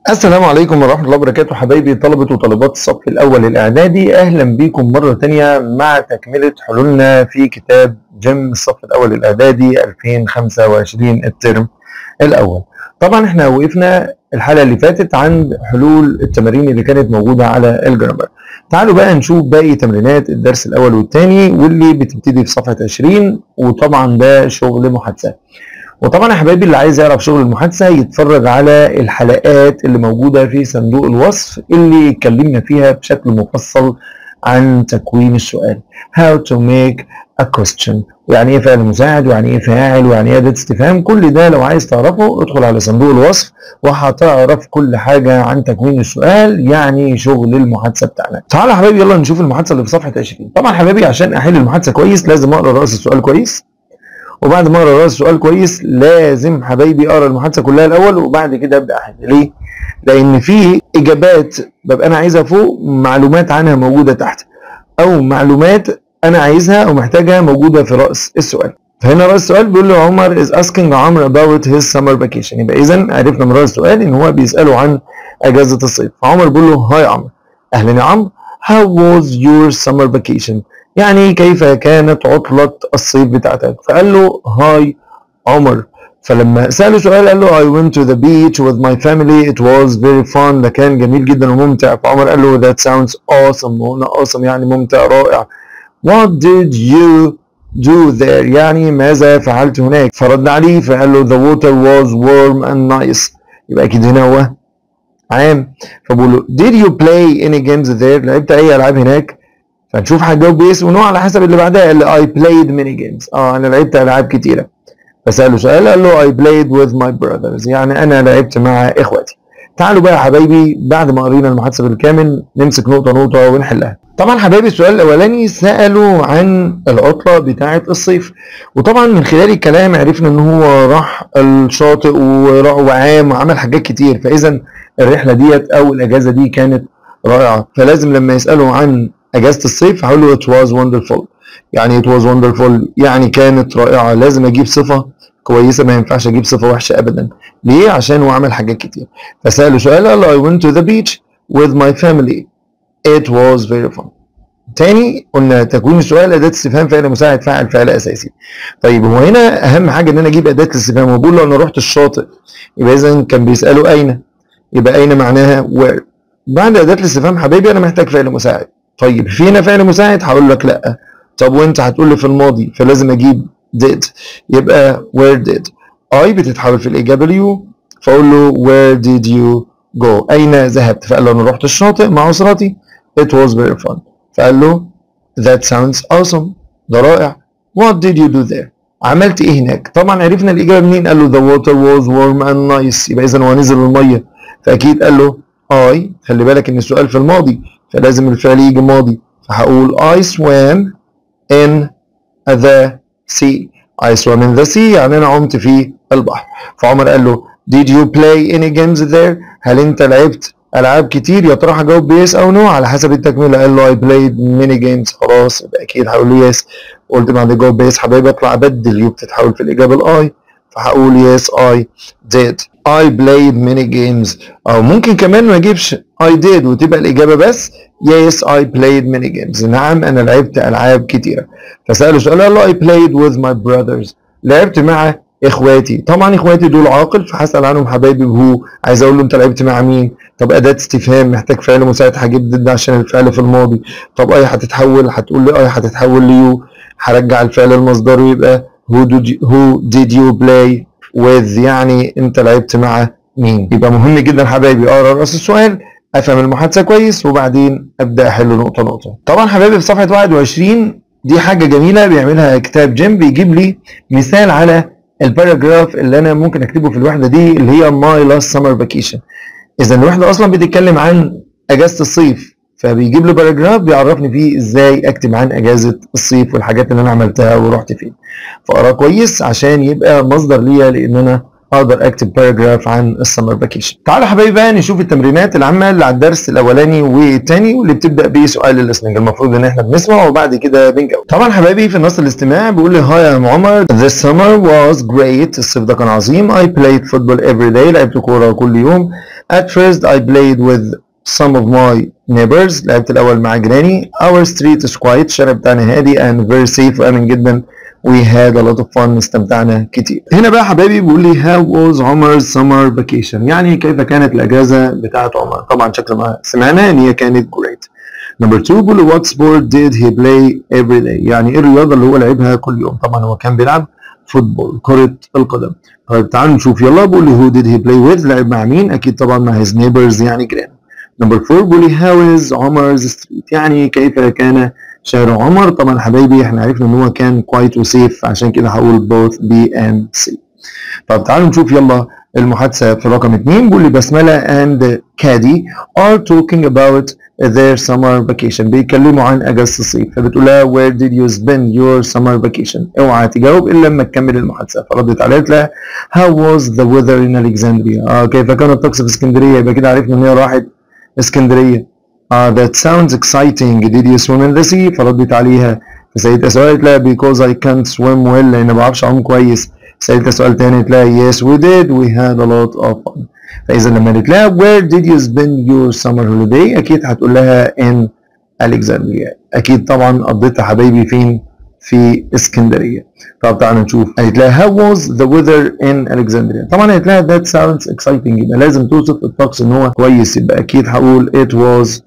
السلام عليكم ورحمة الله وبركاته حبايبي طلبة وطالبات الصف الأول الإعدادي أهلا بكم مرة تانية مع تكملة حلولنا في كتاب جيم الصف الأول الإعدادي 2025 الترم الأول طبعا احنا وقفنا الحلقة اللي فاتت عند حلول التمارين اللي كانت موجودة على الجرامر تعالوا بقى نشوف باقي تمرينات الدرس الأول والثاني واللي بتبتدي في صفحة 20 وطبعا ده شغل محادثة وطبعا يا حبايبي اللي عايز يعرف شغل المحادثه يتفرج على الحلقات اللي موجوده في صندوق الوصف اللي اتكلمنا فيها بشكل مفصل عن تكوين السؤال how to make a question ويعني ايه فعل مساعد ويعني ايه فاعل ويعني ايه اداه استفهام كل ده لو عايز تعرفه ادخل على صندوق الوصف وهتعرف كل حاجه عن تكوين السؤال يعني شغل المحادثه بتاعنا تعالى يا حبايبي يلا نشوف المحادثه اللي في صفحه 20 طبعا حبايبي عشان احل المحادثه كويس لازم اقرا راس السؤال كويس وبعد ما اقرا راس السؤال كويس لازم حبايبي اقرا المحادثه كلها الاول وبعد كده ابدا احل ليه؟ لان في اجابات ببقى انا عايزها فوق معلومات عنها موجوده تحت او معلومات انا عايزها او محتاجها موجوده في راس السؤال فهنا راس السؤال بيقول له عمر is asking عمرو about his summer vacation يبقى اذا عرفنا من راس السؤال ان هو بيساله عن اجازه الصيف فعمر بيقول له هاي عمرو اهلا يا عمرو how was your summer vacation يعني كيف كانت عطلة الصيف بتاعتك فقال له هاي عمر فلما سأله سؤال قال له I went to the beach with my family it was very fun ده كان جميل جدا وممتع فعمر قال له that sounds awesome وهنا awesome يعني ممتع رائع what did you do there يعني ماذا فعلت هناك فرد عليه فقال له the water was warm and nice يبقى أكيد هنا هو عام فبقول له did you play any games there لعبت أي ألعاب هناك فنشوف هتجاوب باسم ونوع على حسب اللي بعدها قال I played many games اه انا لعبت العاب كتيره فساله سؤال قال له I played with my brothers يعني انا لعبت مع اخواتي تعالوا بقى يا حبايبي بعد ما قرينا المحادثه بالكامل نمسك نقطه نقطه ونحلها طبعا حبايبي السؤال الاولاني سالوا عن العطله بتاعه الصيف وطبعا من خلال الكلام عرفنا ان هو راح الشاطئ وراح وعام وعمل حاجات كتير فاذا الرحله ديت او الاجازه دي كانت رائعه فلازم لما يسالوا عن اجازه الصيف هقول له it was wonderful يعني it was wonderful يعني كانت رائعه لازم اجيب صفه كويسه ما ينفعش اجيب صفه وحشه ابدا ليه عشان هو عمل حاجات كتير فساله سؤال قال له I went to the beach with my family it was very fun تاني قلنا تكوين السؤال اداه استفهام فعل مساعد فاعل فعل اساسي طيب هو هنا اهم حاجه ان انا اجيب اداه الاستفهام وبقول له انا رحت الشاطئ يبقى اذا كان بيساله اين يبقى اين معناها where بعد اداه الاستفهام حبايبي انا محتاج فعل مساعد طيب في هنا فعل مساعد هقول لك لا طب وانت هتقول لي في الماضي فلازم اجيب did يبقى where did I بتتحول في الاجابه ليو فاقول له where did you go اين ذهبت فقال له انا رحت الشاطئ مع اسرتي it was very fun فقال له that sounds awesome ده رائع what did you do there عملت ايه هناك طبعا عرفنا الاجابه منين قال له the water was warm and nice يبقى اذا هو نزل الميه فاكيد قال له I خلي بالك ان السؤال في الماضي فلازم الفعل يجي ماضي فهقول I swam in the sea I swam in the sea يعني أنا عمت في البحر فعمر قال له Did you play any games there هل أنت لعبت ألعاب كتير يا ترى هجاوب بيس أو نو على حسب التكملة قال له I played many games خلاص يبقى أكيد هقول له يس قلت بعد جاوب بيس حبايبي أطلع أبدل يو بتتحول في الإجابة الآي فهقول yes I did I played many games أو ممكن كمان ما أجيبش I did وتبقى الإجابة بس Yes I played many games نعم أنا لعبت ألعاب كتيرة فسأله سؤال قال له I played with my brothers لعبت مع إخواتي طبعا إخواتي دول عاقل فهسأل عنهم حبايبي بهو عايز أقول له أنت لعبت مع مين طب أداة استفهام محتاج فعل مساعد هجيب ضد عشان الفعل في الماضي طب أي هتتحول هتقول لي أي هتتحول ليو هرجع الفعل المصدري يبقى who did you, who did you play with يعني أنت لعبت مع مين يبقى مهم جدا حبايبي اقرا راس السؤال افهم المحادثه كويس وبعدين ابدا احل نقطه نقطه طبعا حبايبي في صفحه 21 دي حاجه جميله بيعملها كتاب جيم بيجيب لي مثال على الباراجراف اللي انا ممكن اكتبه في الوحده دي اللي هي ماي لاست سمر فاكيشن اذا الوحده اصلا بتتكلم عن اجازه الصيف فبيجيب لي باراجراف بيعرفني فيه ازاي اكتب عن اجازه الصيف والحاجات اللي انا عملتها ورحت فين فاقرا كويس عشان يبقى مصدر ليا لان انا اقدر اكتب باراجراف عن السمر فاكيشن تعالوا حبايبي بقى نشوف التمرينات العامه اللي على الدرس الاولاني والثاني واللي بتبدا بسؤال الليسننج المفروض ان احنا بنسمع وبعد كده بنجاوب طبعا حبايبي في النص الاستماع بيقول لي هاي يا عمر this summer was great الصيف ده كان عظيم I played football every day لعبت كوره كل يوم At first I played with some of my neighbors لعبت الأول مع جيراني Our street is quiet الشارع بتاعنا هادي and very safe وآمن جدا We had a lot of fun استمتعنا كتير هنا بقى حبايبي بيقول لي how was Omar's summer vacation يعني كيف كانت الأجازة بتاعت عمر طبعا شكل ما سمعنا إن هي كانت great Number two بيقول لي what sport did he play every day يعني إيه الرياضة اللي هو لعبها كل يوم طبعا هو كان بيلعب فوتبول كرة القدم طيب تعالوا نشوف يلا بيقول لي who did he play with لعب مع مين أكيد طبعا مع his neighbors يعني جيران نمبر 4 بيقول لي how is عمر's street يعني كيف كان شارع عمر طبعا حبايبي احنا عرفنا ان هو كان كويت وسيف عشان كده هقول both B and C طب تعالوا نشوف يلا المحادثة في رقم 2 بيقول لي بسملة and كادي are talking about their summer vacation بيتكلموا عن اجازة الصيف فبتقول لها where did you spend your summer vacation اوعى تجاوب الا لما تكمل المحادثة فردت عليها قالت لها how was the weather in Alexandria اه كيف كان الطقس في اسكندرية يبقى كده عرفنا ان هي راحت اسكندرية uh, that sounds exciting did you swim in the sea فردت عليها فسألتها سؤال قالت لها because I can't swim well لأن ما بعرفش أعوم كويس سألتها سؤال تاني قالت لها yes we did we had a lot of fun فإذا لما قالت لها where did you spend your summer holiday أكيد هتقول لها in Alexandria أكيد طبعا قضيتها حبايبي فين في اسكندريه طب تعالى نشوف قالت لها how was the weather in Alexandria طبعا قالت لها that sounds exciting يبقى لازم توصف الطقس ان هو كويس يبقى اكيد هقول it was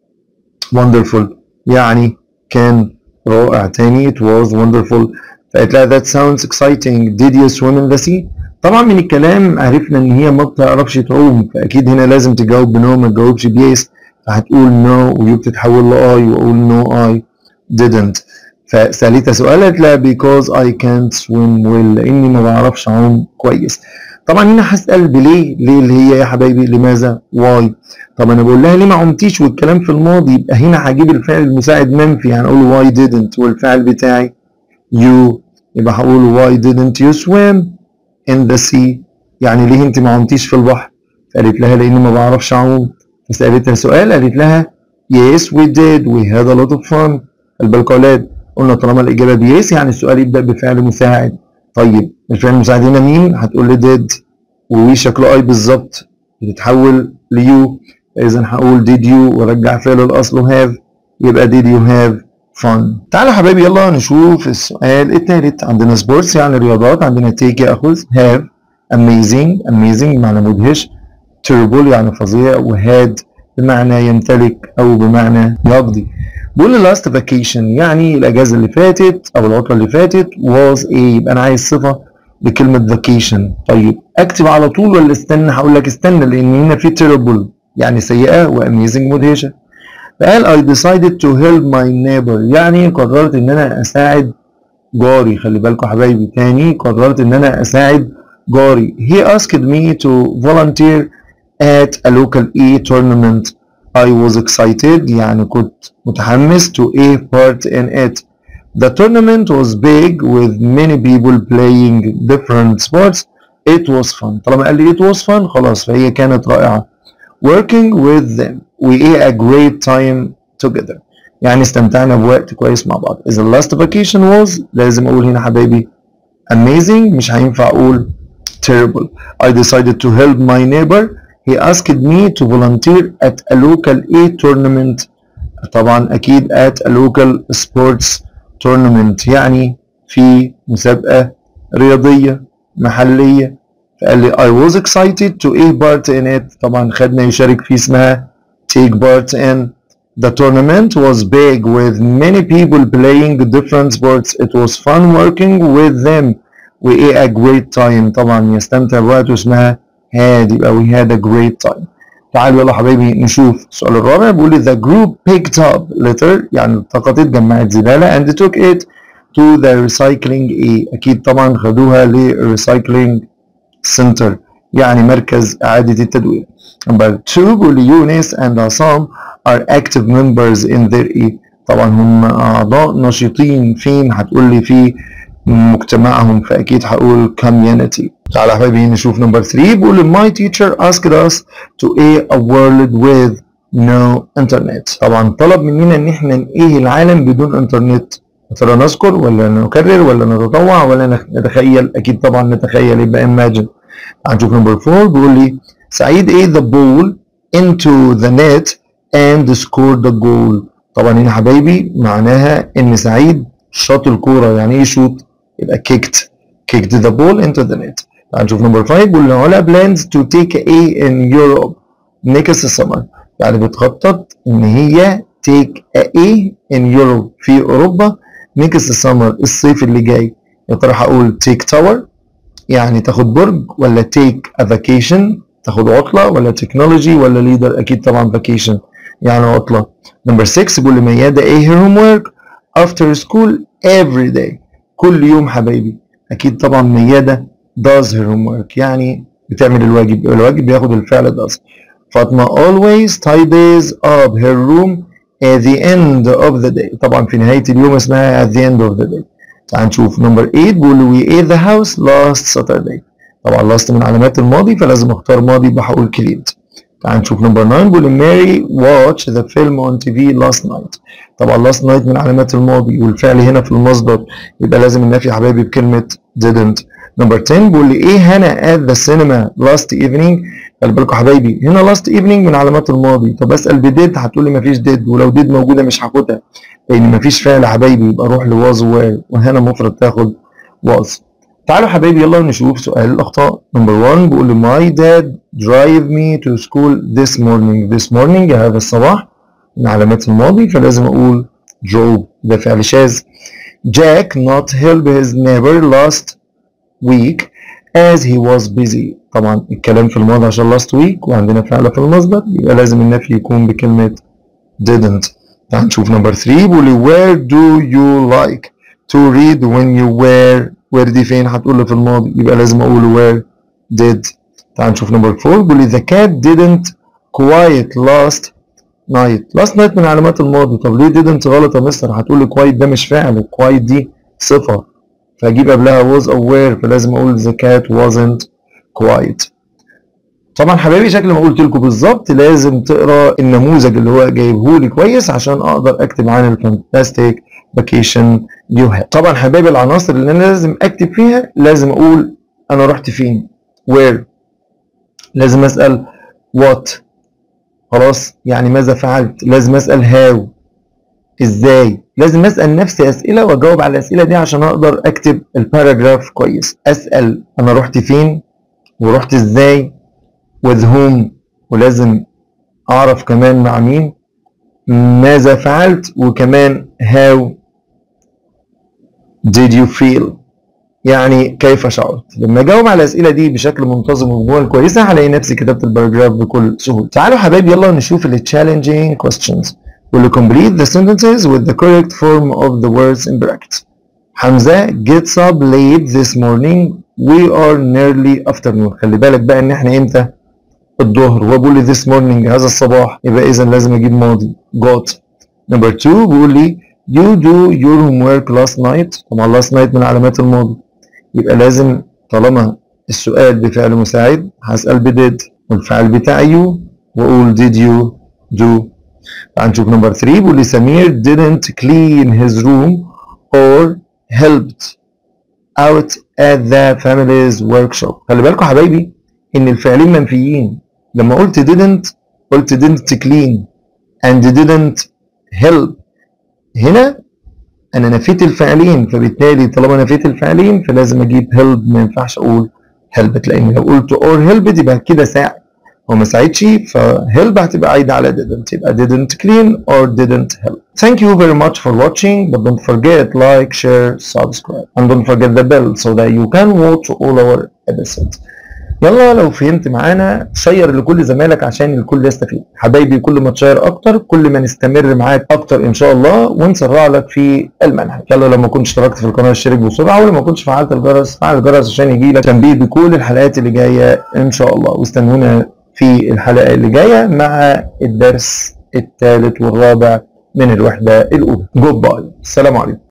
wonderful يعني كان رائع تاني it was wonderful فقالت لها that sounds exciting did you swim in the sea طبعا من الكلام عرفنا ان هي ما بتعرفش تعوم فاكيد هنا لازم تجاوب بنو ما تجاوبش بيس فهتقول no ويو بتتحول لاي واقول no I didn't فسالتها سؤال قالت لها because I can't swim well لاني ما بعرفش اعوم كويس طبعا هنا هسال بليه ليه اللي هي يا حبايبي لماذا واي طب انا بقول لها ليه ما عمتيش والكلام في الماضي يبقى هنا هجيب الفعل المساعد منفي يعني اقول why didn't والفعل بتاعي you يبقى هقول why didn't you swim in the sea يعني ليه انت ما عمتيش في البحر فقالت لها لاني ما بعرفش اعوم فسالتها سؤال قالت لها yes we did we had a lot of fun البالكوا اولاد قلنا طالما الاجابه بيس يعني السؤال يبدا بفعل مساعد طيب الفعل المساعد هنا مين هتقول لي did ووي شكله اي بالظبط بتتحول ليو اذا هقول did you وارجع فعل الاصل have يبقى did you have fun تعالوا حبايبي يلا نشوف السؤال الثالث عندنا سبورتس يعني رياضات عندنا take ياخذ have amazing amazing بمعنى مدهش terrible يعني فظيع وهاد بمعنى يمتلك او بمعنى يقضي بقول last vacation يعني الاجازه اللي فاتت او العطله اللي فاتت was ايه يبقى انا عايز صفه بكلمه vacation طيب اكتب على طول ولا استنى هقول لك استنى لان هنا في terrible يعني سيئه واميزنج مدهشه فقال I decided to help my neighbor يعني قررت ان انا اساعد جاري خلي بالكم حبايبي تاني قررت ان انا اساعد جاري he asked me to volunteer at a local e tournament I was excited يعني كنت متحمس to a part in it the tournament was big with many people playing different sports it was fun طالما قال لي it was fun خلاص فهي كانت رائعة working with them we had a great time together يعني استمتعنا بوقت كويس مع بعض إذا last vacation was لازم أقول هنا حبايبي amazing مش هينفع أقول terrible I decided to help my neighbor he asked me to volunteer at a local A tournament طبعا أكيد at a local sports tournament يعني في مسابقة رياضية محلية فقال لي I was excited to take part in it طبعا خدنا يشارك فيه اسمها take part in The tournament was big with many people playing different sports. It was fun working with them. We had a great time. طبعا يستمتع بوقت اسمها had يبقى we had a great time. تعالوا يلا حبايبي نشوف السؤال الرابع بيقول لي the group picked up litter يعني التقطت جمعت زبالة and took it to the recycling A أكيد طبعا خدوها للريسايكلينج center يعني مركز إعادة التدوير. Number two بيقول لي يونس and عصام are active members in their E طبعا هم أعضاء نشيطين فين هتقول لي في مجتمعهم فأكيد هقول community تعالى يا حبايبي نشوف نمبر 3 بيقول my teacher asked us to a a world with no internet طبعا طلب مننا ان احنا نقيه العالم بدون انترنت يا ترى نذكر ولا نكرر ولا نتطوع ولا نتخيل اكيد طبعا نتخيل يبقى imagine هنشوف نمبر 4 بيقول لي سعيد ate the ball into the net and scored the goal طبعا هنا حبايبي معناها ان سعيد شاط الكوره يعني ايه شوط يبقى kicked kicked the ball into the net تعال نشوف نمبر 5 بيقول علا plans to take a in Europe next summer يعني بتخطط ان هي take a A in Europe في اوروبا next summer الصيف اللي جاي يا ترى هقول take tower يعني تاخد برج ولا take a vacation تاخد عطلة ولا technology ولا leader أكيد طبعا vacation يعني عطلة نمبر 6 بيقول لي ميادة ايه her homework after school every day كل يوم حبايبي أكيد طبعا ميادة does her homework يعني بتعمل الواجب الواجب بياخد الفعل does فاطمة always tidies up her room at the end of the day طبعا في نهاية اليوم اسمها at the end of the day تعال نشوف نمبر 8 بيقول we ate the house last Saturday طبعا last من علامات الماضي فلازم اختار ماضي يبقى هقول cleaned تعال نشوف نمبر 9 بيقول ماري watch the film on TV last night طبعا last night من علامات الماضي والفعل هنا في المصدر يبقى لازم النفي يا حبايبي بكلمة didn't نمبر 10 بيقول لي ايه هنا at the cinema last evening خلي بالكم حبايبي هنا last evening من علامات الماضي طب اسال بديد هتقول لي مفيش ديد ولو ديد موجوده مش هاخدها لان مفيش فعل يا حبايبي يبقى روح لواز وير وهنا مفرد تاخد واز تعالوا حبايبي يلا نشوف سؤال الاخطاء نمبر 1 بيقول لي my dad drive me to school this morning this morning هذا الصباح من علامات الماضي فلازم اقول drove ده فعل شاذ Jack not help his neighbor last week as he was busy طبعا الكلام في الماضي عشان last week وعندنا فعل في المصدر يبقى لازم النفي يكون بكلمة didn't تعال نشوف نمبر 3 بيقول لي where do you like to read when you were where دي فين هتقول لي في الماضي يبقى لازم اقول where did تعال نشوف نمبر 4 بيقول لي the cat didn't quiet last night last night من علامات الماضي طب ليه didn't غلط يا مستر هتقول لي quiet ده مش فعل quiet دي صفة فاجيب قبلها was aware فلازم اقول the cat wasn't quiet طبعا حبايبي شكل ما قلت لكم بالظبط لازم تقرا النموذج اللي هو جايبه لي كويس عشان اقدر اكتب عن الفانتاستيك فاكيشن يو هاد طبعا حبايبي العناصر اللي انا لازم اكتب فيها لازم اقول انا رحت فين where لازم اسال what خلاص يعني ماذا فعلت لازم اسال how ازاي لازم اسال نفسي اسئله واجاوب على الاسئله دي عشان اقدر اكتب الباراجراف كويس اسال انا رحت فين ورحت ازاي with whom ولازم اعرف كمان مع مين ماذا فعلت وكمان how did you feel يعني كيف شعرت لما اجاوب على الاسئله دي بشكل منتظم وبجمل كويسه هلاقي نفسي كتبت الباراجراف بكل سهوله تعالوا حبايبي يلا نشوف ال challenging questions will complete the sentences with the correct form of the words in brackets حمزه gets up late this morning we are nearly afternoon خلي بالك بقى ان احنا امتى الظهر وبقول لي this morning هذا الصباح يبقى اذا لازم اجيب ماضي got number two بيقول لي you do your homework last night طبعا last night من علامات الماضي يبقى لازم طالما السؤال بفعل مساعد هسأل بديد والفعل بتاعي you واقول did you do تعال نشوف نمبر 3 بيقول لي سمير didn't clean his room or helped out at the family's workshop خلي بالكم حبايبي ان الفعلين منفيين لما قلت didn't قلت didn't clean and didn't help هنا انا نفيت الفعلين فبالتالي طالما نفيت الفعلين فلازم اجيب help ما ينفعش اقول helped لان لو قلت or helped يبقى كده ساعد هو ما ساعدش فhelp هتبقى عايده على didn't يبقى didn't clean or didn't help thank you very much for watching but don't forget like share subscribe and don't forget the bell so that you can watch all our episodes يلا لو فهمت معانا شير لكل زمايلك عشان الكل يستفيد حبايبي كل ما تشير اكتر كل ما نستمر معاك اكتر ان شاء الله ونسرع لك في المنهج يلا لما كنت اشتركت في القناه اشترك بسرعه ولما كنتش فعلت الجرس فعل الجرس عشان يجي لك تنبيه بكل الحلقات اللي جايه ان شاء الله واستنونا في الحلقه اللي جايه مع الدرس الثالث والرابع من الوحده الاولى جود باي السلام عليكم